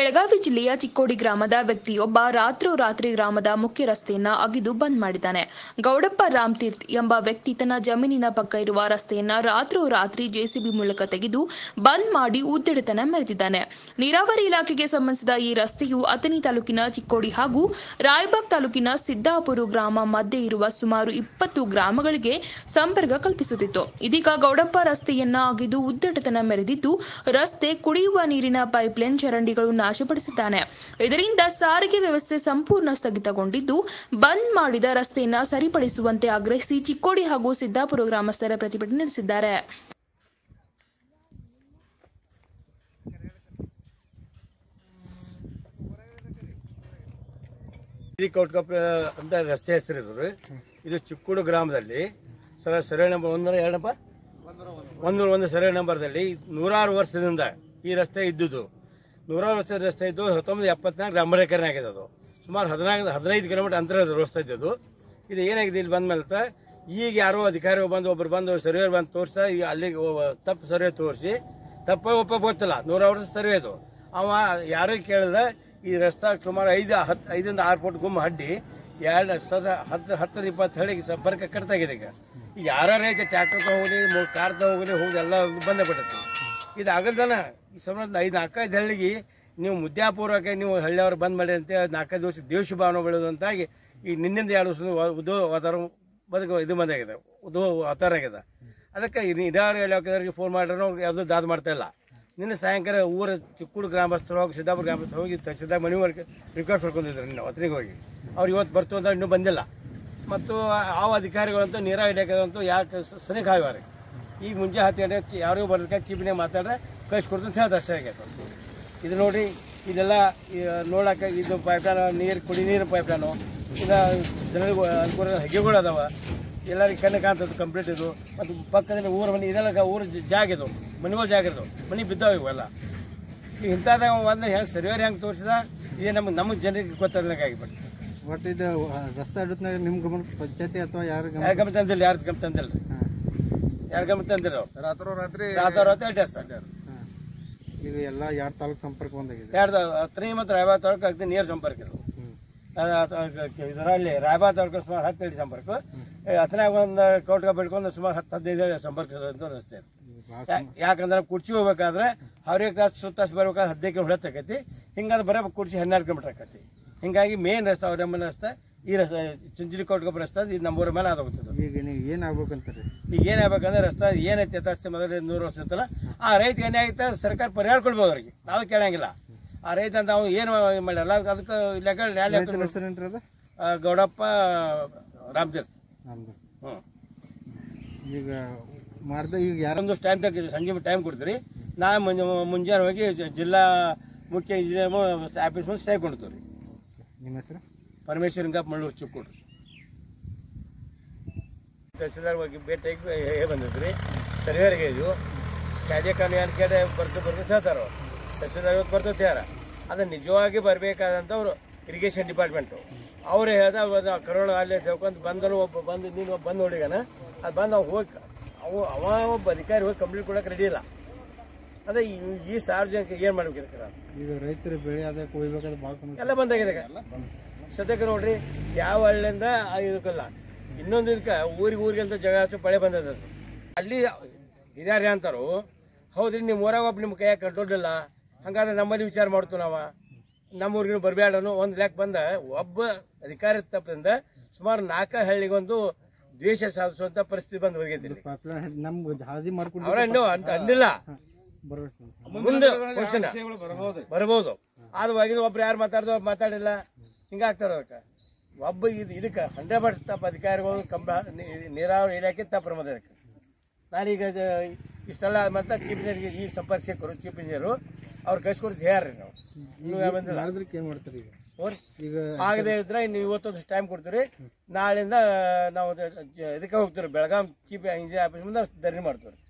ಬೆಳಗಾವಿ ಜಿಲ್ಲೆಯ ಚಿಕ್ಕೋಡಿ ಗ್ರಾಮದ ವ್ಯಕ್ತಿಯೊಬ್ಬ ರಾತ್ರೋರಾತ್ರಿ ಗ್ರಾಮದ ಮುಖ್ಯ ರಸ್ತೆಯನ್ನ ಅಗಿದು ಬಂದ್ ಮಾಡಿದ್ದಾನೆ ಗೌಡಪ್ಪ ರಾಮ್ತೀರ್ಥ ಎಂಬ ವ್ಯಕ್ತಿ ತನ್ನ ಜಮೀನಿನ ಪಕ್ಕ ಇರುವ ರಸ್ತೆಯನ್ನ ರಾತ್ರೋರಾತ್ರಿ ಜೆಸಿಬಿ ಮೂಲಕ ತೆಗೆದು ಬಂದ್ ಮಾಡಿ ಉದ್ದೆಡೆತನ ಮೆರೆದಿದ್ದಾನೆ ನೀರಾವರಿ ಇಲಾಖೆಗೆ ಸಂಬಂಧಿಸಿದ ಈ ರಸ್ತೆಯು ಅಥಣಿ ತಾಲೂಕಿನ ಚಿಕ್ಕೋಡಿ ಹಾಗೂ ರಾಯಬಾಗ್ ತಾಲೂಕಿನ ಸಿದ್ದಾಪುರ ಗ್ರಾಮ ಮಧ್ಯೆ ಇರುವ ಸುಮಾರು ಇಪ್ಪತ್ತು ಗ್ರಾಮಗಳಿಗೆ ಸಂಪರ್ಕ ಕಲ್ಪಿಸುತ್ತಿತ್ತು ಇದೀಗ ಗೌಡಪ್ಪ ರಸ್ತೆಯನ್ನ ಅಗಿದು ಉದ್ದಟತನ ಮೆರೆದಿದ್ದು ರಸ್ತೆ ಕುಡಿಯುವ ನೀರಿನ ಪೈಪ್ಲೈನ್ ಚರಂಡಿಗಳು ನಾಶಪಡಿಸಿದ್ದಾನೆ ಇದರಿಂದ ಸಾರಿಗೆ ವ್ಯವಸ್ಥೆ ಸಂಪೂರ್ಣ ಸ್ಥಗಿತಗೊಂಡಿದ್ದು ಬಂದ್ ಮಾಡಿದ ರಸ್ತೆಯನ್ನ ಸರಿಪಡಿಸುವಂತೆ ಆಗ್ರಹಿಸಿ ಚಿಕ್ಕೋಡಿ ಹಾಗೂ ಸಿದ್ದಾಪುರ ಗ್ರಾಮಸ್ಥರ ಪ್ರತಿಭಟನೆ ನಡೆಸಿದ್ದಾರೆ ಶ್ರೀ ಕೌಟ್ಕಪ್ಪ ಅಂತ ರಸ್ತೆ ಹೆಸರು ಇದು ರೀ. ಇದು ಚಿಕ್ಕೂಡು ಗ್ರಾಮದಲ್ಲಿ ಸರ ಸರ್ವೆ ನಂಬರ್ ಒಂದರ ಎರಡು ನಂಬರ್ ಒಂದೂರ ಒಂದು ಸರ್ವೆ ನಂಬರ್ದಲ್ಲಿ ನೂರಾರು ವರ್ಷದಿಂದ ಈ ರಸ್ತೆ ಇದ್ದುದು ನೂರಾರು ವರ್ಷದ ರಸ್ತೆ ಇದ್ದು ಹತ್ತೊಂಬತ್ತು ಎಪ್ಪತ್ನಾಲ್ಕು ಡಾಂಬರೀಕರಣ ಆಗಿದೆ ಅದು ಸುಮಾರು ಹದಿನಾಲ್ಕು ಹದಿನೈದು ಕಿಲೋಮೀಟರ್ ಅಂತರದ ರಸ್ತೆ ಇದ್ದದು ಇದು ಏನಾಗಿದೆ ಇಲ್ಲಿ ಬಂದ ಮೇಲೆ ಈಗ ಯಾರೋ ಅಧಿಕಾರಿಗಳು ಬಂದು ಒಬ್ರು ಬಂದು ಸರ್ವೇರ್ ಬಂದು ತೋರಿಸ್ತಾ ಈಗ ಅಲ್ಲಿಗೆ ಹೋಗ- ತಪ್ಪು ಸರ್ವೆ ತೋರಿಸಿ ತಪ್ಪ ಒಪ್ಪ ಗೊತ್ತಿಲ್ಲ ನೂರಾರು ವರ್ಷ ಸರ್ವೆ ಇದು ಅವ ಯಾರೋ ಕೇಳಿದ ಈ ರಸ್ತೆ ಸುಮಾರು ಐದು ಹತ್ತು ಐದರಿಂದ ಆರು ಫುಟ್ ಗುಮ್ಮ ಹಡ್ಡಿ ಎರಡು ಸದ ಹತ್ತು ಹತ್ತರಿಂದ ಇಪ್ಪತ್ತು ಹಳ್ಳಿಗೆ ಸಂಪರ್ಕ ಕಟ್ಟಾಗಿದೆ ಈಗ ಈಗ ಯಾರು ಐತೆ ಟ್ರ್ಯಾಕ್ಟರ್ ಹೋಗಲಿ ಕಾರ್ ಹೋಗಲಿ ಹೋಗಿ ಎಲ್ಲ ಬಂದೇ ಬಿಟ್ಟೈತಿ ಇದು ಆಗಲ್ದನ ಈ ಸಂಬಂಧ ಐದು ನಾಲ್ಕೈದು ಹಳ್ಳಿಗೆ ನೀವು ಮುದ್ಯಾಪೂರ್ವಕ ನೀವು ಹಳ್ಳಿಯವರು ಬಂದ್ ಮಾಡಿ ಅಂತ ನಾಲ್ಕೈದು ದಿವಸ ದೇಶ ಭಾವನೆ ಬೆಳೆದು ಅಂತಾಗಿ ಈ ನಿನ್ನಿಂದ ಎರಡು ವರ್ಷ ಉದೋ ವಾತಾವರಣ ಬದುಕು ಇದು ಬಂದಾಗಿದೆ ಉದೋ ವಾತಾವರಣ ಆಗಿದೆ ಅದಕ್ಕೆ ಈ ನೀರಾವರಿ ಇಲಾಖೆದವರಿಗೆ ಫೋನ್ ಮಾಡ್ರೂ ಯಾವುದೂ ದಾದ ಮಾಡ್ತಾ ಇಲ್ಲ ನಿನ್ನೆ ಸಾಯಂಕಾಲ ಊರ ಚಿಕ್ಕೂಡು ಗ್ರಾಮಸ್ಥರು ಹೋಗಿ ಸಿದ್ದಾಪುರ ಗ್ರಾಮಸ್ಥರು ಹೋಗಿ ತಹಸೀಲ್ದಾರ್ ಮನೆವರೆಗೆ ರಿಕ್ವೆಸ್ಟ್ ಮಾಡ್ಕೊಂಡಿದ್ರು ನಿನ್ನೆ ಹೊತ್ತಿಗೆ ಹೋಗಿ ಅವ್ರು ಇವತ್ತು ಬರ್ತು ಅಂತ ಇನ್ನೂ ಬಂದಿಲ್ಲ ಮತ್ತು ಆ ಅಧಿಕಾರಿಗಳಂತೂ ನೀರಾವರಿ ಇಲಾಖೆದಂತೂ ಯಾಕೆ ಸನಿಖ ಆಗಿದ್ದಾರೆ ಈಗ ಮುಂಜೆ ಹತ್ತು ಗಂಟೆ ಯಾರಿಗೂ ಬರೋದಕ್ಕೆ ಚೀಪಿನೇ ಮಾತಾಡ್ರೆ ಕಳಿಸ್ಕೊಡ್ತು ಅಂತ ಹೇಳ್ದು ಅಷ್ಟೇ ಆಗೈತೆ ಇದು ನೋಡಿ ಇದೆಲ್ಲ ಈ ನೋಡಕ್ಕ ಇದು ಪೈಪ್ಲೈನ್ ನೀರು ಕುಡಿ ನೀರಿನ ಪೈಪ್ಲೈನು ಈಗ ಜನರಿಗೆ ಅನುಕೂಲ ಹೆಗ್ಗೆಗಳು ಅದಾವ ಎಲ್ಲರಿಗೆ ಕಣ್ಣು ಕಾಣ್ತದೆ ಕಂಪ್ಲೀಟ್ ಇದು ಮತ್ತು ಪಕ್ಕದಲ್ಲಿ ಊರ ಮನೆ ಇದೆಲ್ಲ ಗ- ಊರ ಜ- ಜಾಗ ಇದು ಮನೆಗಳು ಜಾಗ ಇದು ಮನೆ ಬಿದ್ದಾವ ಇವೆಲ್ಲ ಈಗ ಇಂಥದಾಗ ಒಂದು ಹೆಂಗೆ ಸರಿಯಾಗಿ ಹೆಂಗೆ ತೋರಿಸಿದ ಇದೇ ನಮ್ಗೆ ನಮ್ಮ ಜನರಿಗೆ ಗೊತ್ತಾಗಲಿಕ್ಕೆ ಆಗಿಬಿಟ್ಟು ಒಟ್ಟು ಇದು ಆ, ರಸ್ತೆ ಅಡ್ಡತ್ನಾಗ ನಿಮ್ ಗಮನ ಪಂಚಾಯತಿ ಅಥವಾ ಯಾರ ಗಮನ ಯಾರು ಗಮನ ತಂದಿಲ್ಲ ಯಾರು ಗಮನ ತಂದಿಲ್ಲ ಹಾ. ಯಾರು ಗಮನ ತಂದಿಲ್ಲ ರಾತ್ರೋ ರಾತ್ರಿ ರಾತ್ರಿ ಅಡ್ಡ ಹಾ. ಈಗ ಎಲ್ಲ ಎರಡು ತಾಲೂಕು ಸಂಪರ್ಕ ಒಂದಾಗಿದೆ ಎರಡು ಹತ್ತನೇ ಮತ್ತು ರಾಯಬಾಗ್ ತಾಲೂಕು ಅಗ್ದಿ ನೀರು ಸಂಪರ್ಕ ಇದು ಹ್ಮ್. ಇದರಲ್ಲಿ ರಾಯಬಾಗ್ ತಾಲೂಕು ಸುಮಾರು ಹತ್ತು ಅಡಿ ಸಂಪರ್ಕ ಹತ್ತನಾಗ ಒಂದು ಕೌಟ್ಗ ಬೆಳ್ಕೊಂಡು ಸುಮಾರು ಹತ್ತು ಹದಿನೈದು ಅಡಿ ಸಂಪರ್ಕ ಇರೋದು ರಸ್ತೆ ಇದು. ಇದು ಭಾಳ ಯಾ- ಯಾಕಂದ್ರೆ ಕುರ್ಚಿ ಹೋಗ್ಬೇಕಾದ್ರೆ ಅವ್ರಿಗೆ ಕ್ರಾಸ್ ಸುತ್ತ ಬರ್ಬೇಕಾದ್ರೆ ಹದಿನೈದು ಕಿಲೋಮೀಟರ್ ಆಕೈತಿ ಹಿಂಗಾದ್ರೆ ಬರೋ ಕುರ್ಚಿ ಹನ್ನೆರಡು ಕಿಲೋಮೀಟರ್ ಆಕೈತಿ ಹಿಂಗಾಗಿ ಮೇನ್ ರಸ್ತೆ ಅವ್ರ ನಮ್ಮ ರಸ್ತೆ ಈ ರಸ್ತೆ ಚುಂಚಲಿ ಕೌಟ್ಕೊಬ್ಬ ರಸ್ತೆ ಇದು ನಮ್ಮೂರ ಮೇಲೆ ಆದೋಗ್ತದೆ ಈಗ ನೀವು ಏನ್ ಆಗ್ಬೇಕಂತೀರಿ ಈಗ ಏನಾಗಬೇಕಂದ್ರೆ ರಸ್ತೆ ಏನೈತಿ ಯಥಾಸ್ತಿ ಮೊದಲ ನೂರು ವರ್ಷ ಇರ್ತಲ್ಲ ಆ ರೈತ ಏನಾಗಿತ್ತ ಸರ್ಕಾರ ಪರಿಹಾರ ಕೊಡ್ಬೋದು ಅವ್ರಿಗೆ ನಾವು ಕೇಳಂಗಿಲ್ಲ ಆ ರೈತ ಅಂತ ಅವ್ನು ಏನು ಮಾಡಲ್ಲ ಅದಕ್ಕೆ ಲೆಕ್ಕ ನ್ಯಾಯ ರೈತನ ಹೆಸರೇನ್ರಿ ಅದು ಆ, ಗೌಡಪ್ಪ ರಾಮತೀರ್ಥ ನಮ್ದು ಹ್ಮ್ ಈಗ ಮಾಡ್ದ ಈಗ ಯಾರ ಯಾರೊಂದು ಟೈಮ್ ತಗ ಸಂಜೆ ಟೈಮ್ ಕೊಡ್ತೀರಿ ನಾನು ಮುಂಜೆ ಮುಂಜಾನೆ ಹೋಗಿ ಜ- ಜಿಲ್ಲಾ ಮುಖ್ಯ ಇಂಜಿನಿಯರ್ ಆಫೀಸ್ ಮುಂದೆ ಸ್ಟೇ ಕೊಡ್ತೀವಿ ರೀ ನಿಮ್ಮ ಹೆಸರು ಪರಮೇಶ್ವರ ಗಪ್ ಮಳ್ಳೂರು ಚಿಕ್ಕೂರು ತಹಸೀಲ್ದಾರ್ ಹೋಗಿ ಭೇಟಿಯಾಗಿ ಹೇ ಬಂದಿದ್ರಿ ಸರ್ವೇರಿಗೆ ಇದು ಕಾಯ್ದೆ ಕಾನೂನು ಏನು ಕೇಳಿ ಬರ್ತು ಬರ್ತು ಹೇಳ್ತಾರ ತಹಸೀಲ್ದಾರ್ ಇವತ್ತು ಬರ್ತೈತೆ ಯಾರ ಅದು ನಿಜವಾಗಿ ಬರಬೇಕಾದಂಥವ್ರು ಇರಿಗೇಷನ್ ಡಿಪಾರ್ಟ್ಮೆಂಟು ಅವ್ರು ಹೇಳ್ದ ಅವತ್ತು ಕರೋಣ ಅಲ್ಲೇ ತಿಳ್ಕೊಂಡು ಬಂದನು ಒಬ್ಬ ಬಂದು ನೀನು ಒಬ್ಬ ಬಂದು ನೋಡಿಗನ ಅದು ಬಂದು ಅವ್ನು ಹೋಗಿ ಅವು ಅವ ಒಬ್ಬ ಅಧಿಕಾರಿ ಹೋಗಿ ಕಂಪ್ಲೀಟ್ ಕೊಡಕ್ಕೆ ರೆಡಿ ಇಲ್ಲ ಅದೇ ಈ- ಈ ಸಾರ್ವಜನಿಕ ಏನು ಮಾಡ್ಬೇಕಿರ್ತೀರ ಈಗ ರೈತರು ಬೆಳೆ ಅದೇ ಕೊಯ್ಬೇಕಾದ್ರೆ ಭಾಳ ಸಮಸ್ಯೆ ಎಲ್ಲ ಬಂದಾಗಿದೆ ಈಗ. ಸದ್ಯಕ್ಕೆ ನೋಡ್ರಿ ಯಾವ ಹಳ್ಳಿಯಿಂದ ಆ ಇದಕ್ಕಲ್ಲ ಇನ್ನೊಂದು ಇದಕ್ಕೆ ಊರಿಗೆ ಊರಿಗೆ ಅಂತ ಜಗ ಹಚ್ಚು ಪಳೆ ಬಂದದ ಅದು. ಅಲ್ಲಿ ಹಿರಿಯರು ಅಂತಾರು ಹೌದ್ರಿ ನಿಮ್ಮ ಊರಾಗ ಒಬ್ಬ ನಿಮ್ಮ ಕೈಯಾಗ ಕಂಟ್ರೋಲ್ ಇಲ್ಲ ಹಂಗಾದ್ರೆ ನಮ್ಮಲ್ಲಿ ವಿಚಾರ ಮಾಡ್ತು ನಾವ ನಮ್ಮ ಊರಿಗೂ ಬರಬೇಡನು ಒಂದು ಲೆಕ್ಕ ಬಂದ ಒಬ್ಬ ಅಧಿಕಾರಿ ತಪ್ಪಿಂದ ಸುಮಾರು ನಾಲ್ಕು ಹಳ್ಳಿಗೊಂದು ದ್ವೇಷ ಸಾಧಿಸುವಂತ ಪರಿಸ್ಥಿತಿ ಬಂದು ಹೋಗೈತಿ ಇಲ್ಲಿ. ಪೈಪ್ಲೈನ್ ನಮ್ಗೆ ಹಾದಿ ಮಾಡ್ಕೊಂಡು ಅವ್ರ ಇನ್ನೂ ಅಂತ ಅಂದಿಲ್ಲ ಬರೋದು ಮುಂದೆ ಕ್ವಶನ್ ಬರಬಹುದು ಆದ ಒಳಗಿನ ಒಬ್ರು ಯಾರು ಮಾತಾಡ್ದೋ ಮಾತಾಡಿಲ್ಲ ಹಿಂಗಾಗ್ತಾರ ಅದಕ್ಕೆ ಒಬ್ಬ ಇದು ಇದಕ್ಕೆ ಹಂಡ್ರೆಡ್ ಪರ್ಸೆಂಟ್ ತಪ್ಪ ಅಧಿಕಾರಿಗಳು ಕಂಬ ನೀ- ನೀರಾವರಿ ಇಲಾಖೆ ತಪ್ಪು ಪ್ರಮಾದ ಅದಕ್ಕೆ ನಾನೀಗ ಜ- ಇಷ್ಟೆಲ್ಲ ಮತ್ತೆ ಚೀಫ್ ಇಂಜಿನಿಯರ್ಗೆ ಈಗ ಸಂಪರ್ಕಿಸಿದ್ರು ಚೀಫ್ ಇಂಜಿನಿಯರು ಅವ್ರು ಕಳ್ಸಿಕೊಡ್ತು ಹೇಳ್ರಿ ನಾವು ಇನ್ನೂ ಯಾವ್ ಬಂದಿಲ್ಲ ಮಾಡಿದ್ರಕ್ಕೆ ಏನ್ ಮಾಡ್ತಾರೆ ಈಗ ಹೋರಿ ಈಗ ಆಗದೆ ಇದ್ರೆ ಇನ್ನು ಇವತ್ತೊಂದು ಟೈಮ್ ಕೊಡ್ತೀರಿ ನಾಳೆಯಿಂದ ನಾವು ಜ- ಜ- ಇದಕ್ಕೆ ಹೋಗ್ತೀವಿ ಬೆಳಗಾಂ ಚೀಫ್ ಇಂಜಿನಿಯರ್ ಆಫೀಸ್ ಮುಂದೆ ಧರಣಿ ಮಾಡ್ತೀವಿ